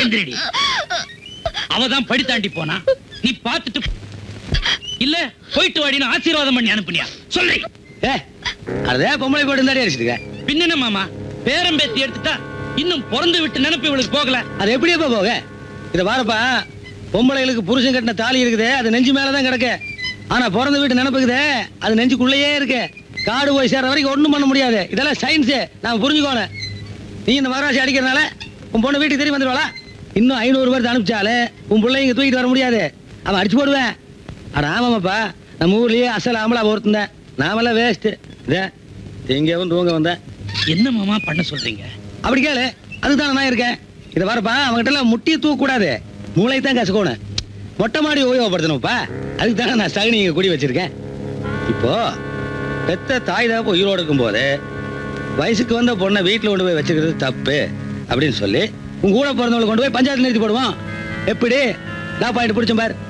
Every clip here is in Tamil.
மந்திரிடி அவதான் படி தாண்டி போனா நீ பார்த்துட்டு இல்ல போயிட்டு வாடின்னு ஆசீர்வாதம் பண்ணி அனுப்புனியா சொல்லி ஏ அதே பொம்பளை போட்டு இருந்தாடி அடிச்சிருக்க பின்ன மாமா பேரம் பேத்தி எடுத்துட்டா இன்னும் பிறந்து விட்டு நினைப்பு இவளுக்கு போகல அது எப்படியப்பா போக இத பாருப்பா பொம்பளைகளுக்கு புருஷன் கட்டின தாலி இருக்குதே அது நெஞ்சு மேலதான் கிடக்கு ஆனா பிறந்த வீட்டு நினைப்புக்குதே அது நெஞ்சுக்குள்ளேயே இருக்கு காடு போய் சேர்ற வரைக்கும் ஒண்ணும் பண்ண முடியாது இதெல்லாம் சயின்ஸ் நாம புரிஞ்சுக்கோணும் நீ இந்த மகராசி அடிக்கிறதுனால உன் பொண்ணு வீட்டுக்கு திரும்பி வந்துடுவாளா இன்னும் ஐநூறு பேர் அனுப்பிச்சாலே உன் பிள்ளை இங்க தூக்கிட்டு வர முடியாது அவன் அடிச்சு போடுவேன் அட ஆமாமாப்பா நம்ம ஊர்லயே அசல் ஆம்பளா ஒருத்தன் நாமெல்லாம் வேஸ்ட் இதே எங்கேயும் தூங்க வந்தேன் என்ன மாமா பண்ண சொல்றீங்க அப்படி கேளு அதுதான் நான் இருக்கேன் இதை வரப்பா அவங்ககிட்ட எல்லாம் முட்டியை தூக்க கூடாது மூளை தான் கசக்கணும் மொட்டை மாடி உபயோகப்படுத்தணும்ப்பா அதுக்கு தானே நான் சகுனி இங்க குடி வச்சிருக்கேன் இப்போ பெத்த தாய் தான் உயிரோடு இருக்கும்போது வயசுக்கு வந்த பொண்ணை வீட்டுல கொண்டு போய் வச்சுக்கிறது தப்பு அப்படின்னு சொல்லி உன் கூட பிறந்தவங்களை கொண்டு போய் பஞ்சாயத்து நிறுத்தி போடுவான் எப்படி நான் பாயிண்ட் பிடிச்சேன் பாரு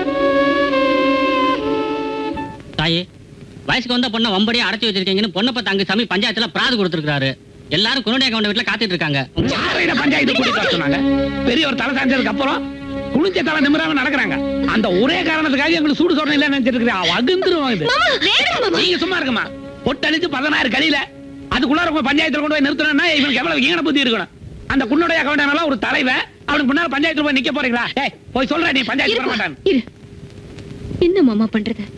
தாயே வயசுக்கு வந்த பொண்ணை வம்படியா அடைச்சு வச்சிருக்கீங்கன்னு பொண்ணை பார்த்து அங்க சாமி பஞ்சாயத்துல பிராது கொடுத்துருக்காரு எல்லாரும் குருடைய கவுண்ட வீட்டுல காத்துட்டு இருக்காங்க யாரையில பஞ்சாயத்து கூட்டி வர சொன்னாங்க பெரியவர் தலை சாஞ்சதுக்கு அப்புறம் குளிஞ்ச தலை நிமிராம நடக்கிறாங்க அந்த ஒரே காரணத்துக்காக எங்களுக்கு சூடு சொரணை இல்ல நினைச்சிட்டு இருக்கிறேன் அகுந்துருவாங்க இது நீங்க சும்மா இருக்குமா பொட்டழிச்சு பதினாறு கழியில அதுக்குள்ளார உங்க பஞ்சாயத்துல கொண்டு போய் நிறுத்தணும்னா இவனுக்கு எவ்வளவு ஈன புத்தி இருக்கணும் அந்த குன்னுடைய கவுண்டனால ஒரு தலைவன் அவனுக்கு முன்னால பஞ்சாயத்துல போய் நிக்க போறீங்களா ஏய் போய் சொல்ற நீ பஞ்சாயத்து வர மாட்டான் இரு என்ன மாமா பண்றது